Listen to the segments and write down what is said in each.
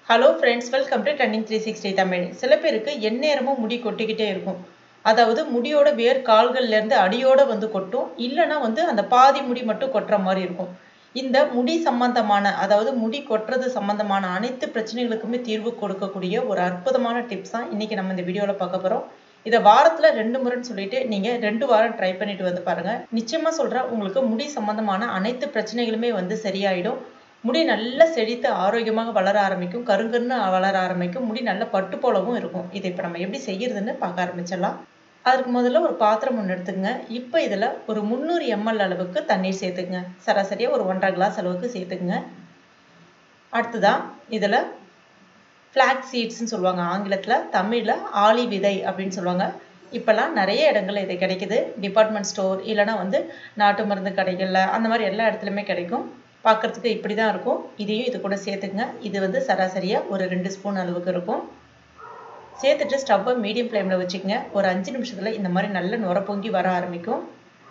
hello friends welcome to trending three sixty Tamil சில பேருக்கு எந்நேரமும் முடி கொட்டிக்கிட்டே இருக்கும் அதாவது முடியோட வேர் கால்கள்லேருந்து அடியோட வந்து கொட்டும் இல்லைன்னா வந்து அந்த பாதி முடி மட்டும் கொட்டுற மாதிரி இருக்கும் இந்த முடி சம்பந்தமான அதாவது முடி கொட்டுறது சம்பந்தமான அனைத்து பிரச்சனைகளுக்குமே தீர்வு கொடுக்கக்கூடிய ஒரு அற்புதமான டிப்ஸ் தான் இன்னைக்கு நம்ம இந்த வீடியோவில் பார்க்க போகிறோம் இதை வாரத்தில் ரெண்டு முறைன்னு சொல்லிட்டு நீங்கள் ரெண்டு வாரம் ட்ரை பண்ணிட்டு வந்து பாருங்க நிச்சயமாக சொல்கிறேன் உங்களுக்கு முடி சம்பந்தமான அனைத்து பிரச்சனைகளுமே வந்து சரியாயிடும் முடி நல்லா செழித்து ஆரோக்கியமாக வளர ஆரம்பிக்கும் கருங்கருன்னு வளர ஆரம்பிக்கும் முடி நல்ல பட்டு போலவும் இருக்கும் இதை இப்போ நம்ம எப்படி செய்யறதுன்னு பார்க்க ஆரம்பிச்சிடலாம் அதுக்கு முதல்ல ஒரு பாத்திரம் ஒன்று எடுத்துங்க இப்போ இதில் ஒரு முந்நூறு எம்எல் அளவுக்கு தண்ணீர் சேர்த்துக்குங்க சராசரியாக ஒரு ஒன்றரை கிளாஸ் அளவுக்கு சேர்த்துக்குங்க அடுத்ததான் இதில் ஃப்ளாக் சீட்ஸ்ன்னு சொல்லுவாங்க ஆங்கிலத்தில் தமிழில் ஆளி விதை அப்படின்னு சொல்லுவாங்க இப்போல்லாம் நிறைய இடங்கள்ல இது கிடைக்குது டிபார்ட்மெண்ட் ஸ்டோர் இல்லைனா வந்து நாட்டு மருந்து கடைகளில் அந்த மாதிரி எல்லா இடத்துலையுமே கிடைக்கும் பார்க்குறதுக்கு இப்படி தான் இருக்கும் இதையும் இது கூட சேர்த்துக்குங்க இது வந்து சராசரியாக ஒரு ரெண்டு ஸ்பூன் அளவுக்கு இருக்கும் சேர்த்துட்டு ஸ்டவ்வை மீடியம் ஃப்ளேமில் வச்சுக்கோங்க ஒரு அஞ்சு நிமிஷத்தில் இந்த மாதிரி நல்ல நுர பொங்கி வர ஆரம்பிக்கும்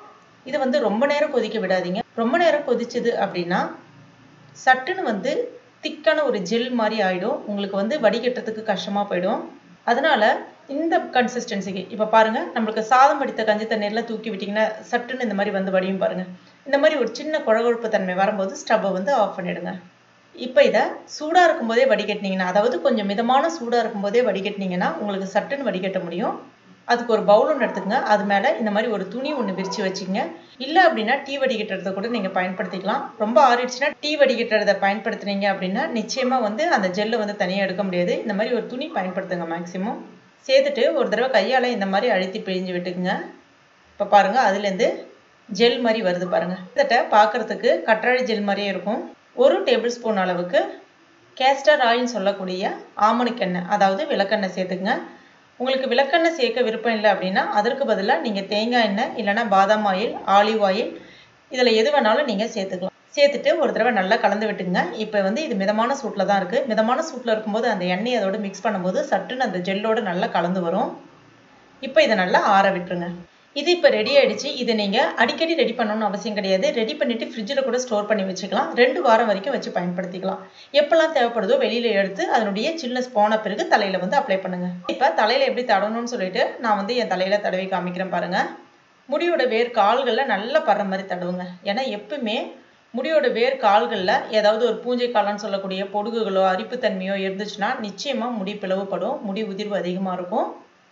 இது வந்து ரொம்ப நேரம் கொதிக்க விடாதீங்க ரொம்ப நேரம் கொதிச்சுது அப்படின்னா சட்டுன்னு வந்து திக்கான ஒரு ஜெல் மாதிரி ஆகிடும் உங்களுக்கு வந்து வடிகட்டுறதுக்கு கஷ்டமாக போயிடும் அதனால இந்த கன்சிஸ்டன்சிக்கு இப்போ பாருங்க நம்மளுக்கு சாதம் வடித்த கஞ்சி தண்ணீரில் தூக்கி விட்டிங்கன்னா சட்டுன்னு இந்த மாதிரி வந்து வடியும் பாருங்க இந்த மாதிரி ஒரு சின்ன குழகுழப்பு தன்மை வரும்போது ஸ்டவ்வை வந்து ஆஃப் பண்ணிடுங்க இப்போ இதை சூடாக இருக்கும்போதே வடிகட்டினீங்கன்னா அதாவது கொஞ்சம் மிதமான சூடாக இருக்கும்போதே வடிகட்டினீங்கன்னா உங்களுக்கு சட்டுன்னு வடிகட்ட முடியும் அதுக்கு ஒரு பவுல் ஒன்று எடுத்துக்கங்க அது மேலே இந்த மாதிரி ஒரு துணி ஒன்று விரித்து வச்சுங்க இல்லை அப்படின்னா டீ வடிகட்டுறதை கூட நீங்கள் பயன்படுத்திக்கலாம் ரொம்ப ஆறிடுச்சுன்னா டீ வடிகட்டுறதை பயன்படுத்துனீங்க அப்படின்னா நிச்சயமாக வந்து அந்த ஜெல்லை வந்து தனியாக எடுக்க முடியாது இந்த மாதிரி ஒரு துணி பயன்படுத்துங்க மேக்ஸிமம் சேர்த்துட்டு ஒரு தடவை கையால் இந்த மாதிரி அழுத்தி பிழிஞ்சு விட்டுக்குங்க இப்போ பாருங்கள் அதுலேருந்து ஜெல் மாதிரி வருது பாருங்கள் கிட்டத்தட்ட பார்க்குறதுக்கு கற்றாழை ஜெல் மாதிரியே இருக்கும் ஒரு டேபிள் ஸ்பூன் அளவுக்கு கேஸ்டர் ஆயில்னு சொல்லக்கூடிய ஆமணுக்கெண்ணெய் அதாவது விளக்கெண்ணெய் சேர்த்துக்குங்க உங்களுக்கு விளக்கெண்ணெய் சேர்க்க விருப்பம் இல்லை அப்படின்னா அதற்கு பதிலாக நீங்கள் தேங்காய் எண்ணெய் இல்லைனா பாதாம் ஆயில் ஆலிவ் ஆயில் இதில் எது வேணாலும் நீங்கள் சேர்த்துக்கலாம் சேர்த்துட்டு ஒரு தடவை நல்லா கலந்து விட்டுங்க இப்போ வந்து இது மிதமான சூட்டில் தான் இருக்குது மிதமான சூட்டில் இருக்கும்போது அந்த எண்ணெய் அதோட மிக்ஸ் பண்ணும்போது சட்டுன்னு அந்த ஜெல்லோட நல்லா கலந்து வரும் இப்போ இதை நல்லா ஆற விட்டுருங்க இது இப்போ ரெடி ஆயிடுச்சு இதை நீங்கள் அடிக்கடி ரெடி பண்ணணும்னு அவசியம் கிடையாது ரெடி பண்ணிட்டு ஃப்ரிட்ஜில் கூட ஸ்டோர் பண்ணி வச்சுக்கலாம் ரெண்டு வாரம் வரைக்கும் வச்சு பயன்படுத்திக்கலாம் எப்பெல்லாம் தேவைப்படுதோ வெளியில் எடுத்து அதனுடைய சில்னஸ் போன பிறகு தலையில் வந்து அப்ளை பண்ணுங்க இப்போ தலையில் எப்படி தடணும்னு சொல்லிட்டு நான் வந்து என் தலையில் தடவி காமிக்கிறேன் பாருங்க முடியோட வேர் கால்களில் நல்லா படுற மாதிரி தடவுங்க ஏன்னா எப்பவுமே முடியோட வேர் கால்களில் ஏதாவது ஒரு பூஞ்சை காலம்னு சொல்லக்கூடிய பொடுகுகளோ அரிப்புத்தன்மையோ இருந்துச்சுன்னா நிச்சயமாக முடி பிளவுபடும் முடி உதிர்வு அதிகமாக இருக்கும்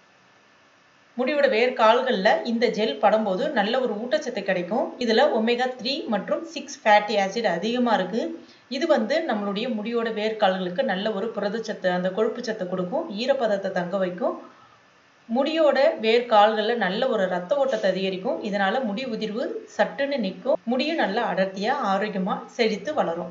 முடியோட வேர் கால்களில் இந்த ஜெல் படும்போது நல்ல ஒரு ஊட்டச்சத்து கிடைக்கும் இதில் ஒமேகா த்ரீ மற்றும் சிக்ஸ் ஃபேட்டி ஆசிட் அதிகமாக இருக்குது இது வந்து நம்மளுடைய முடியோட வேர் கால்களுக்கு நல்ல ஒரு புரதச்சத்து அந்த கொழுப்பு சத்தை கொடுக்கும் ஈரப்பதத்தை தங்க வைக்கும் முடியோட வேர் கால்களில் நல்ல ஒரு ரத்த ஓட்டத்தை அதிகரிக்கும் இதனால முடி உதிர்வு சட்டுன்னு நிற்கும் முடியும் நல்லா அடர்த்தியாக ஆரோக்கியமாக செழித்து வளரும்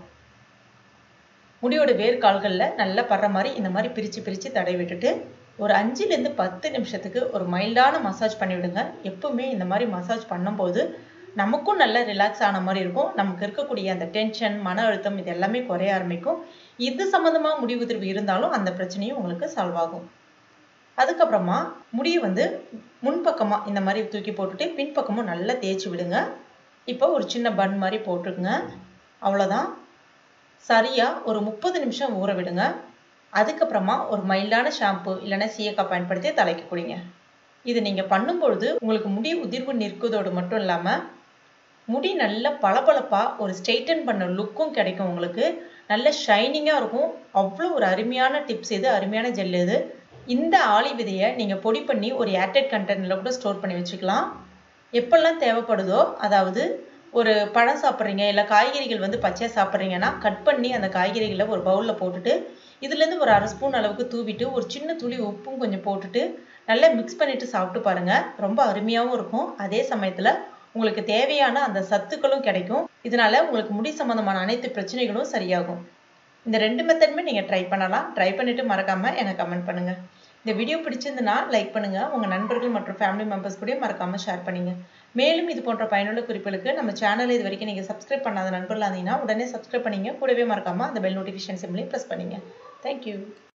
முடியோட வேர் கால்களில் நல்லா படுற மாதிரி இந்த மாதிரி பிரித்து பிரித்து தடவி விட்டுட்டு ஒரு அஞ்சுலேருந்து பத்து நிமிஷத்துக்கு ஒரு மைல்டான மசாஜ் பண்ணி விடுங்க எப்பவுமே இந்த மாதிரி மசாஜ் பண்ணும்போது நமக்கும் நல்ல ரிலாக்ஸ் ஆன மாதிரி இருக்கும் நமக்கு இருக்கக்கூடிய அந்த டென்ஷன் மன அழுத்தம் இது எல்லாமே குறைய ஆரம்பிக்கும் இது சம்மந்தமாக முடி உதிர்வு இருந்தாலும் அந்த பிரச்சனையும் உங்களுக்கு சால்வ் ஆகும் அதுக்கப்புறமா முடியை வந்து முன்பக்கமாக இந்த மாதிரி தூக்கி போட்டுட்டு பின்பக்கமும் நல்லா தேய்ச்சி விடுங்க இப்போ ஒரு சின்ன பன் மாதிரி போட்டுருங்க அவ்வளோதான் சரியாக ஒரு முப்பது நிமிஷம் ஊற விடுங்க அதுக்கப்புறமா ஒரு மைல்டான ஷாம்பு இல்லைன்னா சீயக்காய் பயன்படுத்தி தலைக்கு குடிங்க இது நீங்கள் பண்ணும்பொழுது உங்களுக்கு முடி உதிர்வு நிற்குவதோடு மட்டும் இல்லாமல் முடி நல்ல பளபளப்பாக ஒரு ஸ்ட்ரெயிட்டன் பண்ண லுக்கும் கிடைக்கும் உங்களுக்கு நல்ல ஷைனிங்காக இருக்கும் அவ்வளோ ஒரு அருமையான டிப்ஸ் இது அருமையான ஜெல் இது இந்த ஆளி விதையை நீங்கள் பொடி பண்ணி ஒரு ஏர்டைட் கண்டெய்னரில் கூட ஸ்டோர் பண்ணி வச்சுக்கலாம் எப்பெல்லாம் தேவைப்படுதோ அதாவது ஒரு பழம் சாப்பிட்றீங்க இல்லை காய்கறிகள் வந்து பச்சையாக சாப்பிட்றீங்கன்னா கட் பண்ணி அந்த காய்கறிகளை ஒரு பவுலில் போட்டுட்டு இதுலேருந்து ஒரு அரை ஸ்பூன் அளவுக்கு தூவிட்டு ஒரு சின்ன துளி உப்பும் கொஞ்சம் போட்டுட்டு நல்லா மிக்ஸ் பண்ணிட்டு சாப்பிட்டு பாருங்க ரொம்ப அருமையாகவும் இருக்கும் அதே சமயத்தில் உங்களுக்கு தேவையான அந்த சத்துக்களும் கிடைக்கும் இதனால உங்களுக்கு முடி சம்பந்தமான அனைத்து பிரச்சனைகளும் சரியாகும் இந்த ரெண்டு மெத்தடுமே நீங்கள் ட்ரை பண்ணலாம் ட்ரை பண்ணிட்டு மறக்காம எனக்கு கமெண்ட் பண்ணுங்க இந்த வீடியோ பிடிச்சிருந்துன்னா லைக் பண்ணுங்க உங்க நண்பர்கள் மற்றும் ஃபேமிலி மெம்பர்ஸ் கூட மறக்காம ஷேர் பண்ணுங்க மேலும் இது போன்ற பயனுள்ள குறிப்புகளுக்கு நம்ம சேனலை இது வரைக்கும் நீங்கள் சப்ஸ்கிரைப் பண்ணாத நண்பர்களாக இருந்தீங்கன்னா உடனே சப்ஸ்கிரைப் பண்ணிங்க கூடவே மறக்காம அந்த பெல் நோட்டிஃபிகேஷன் சிம்லையும் ப்ரெஸ் பண்ணிங்க தேங்க்யூ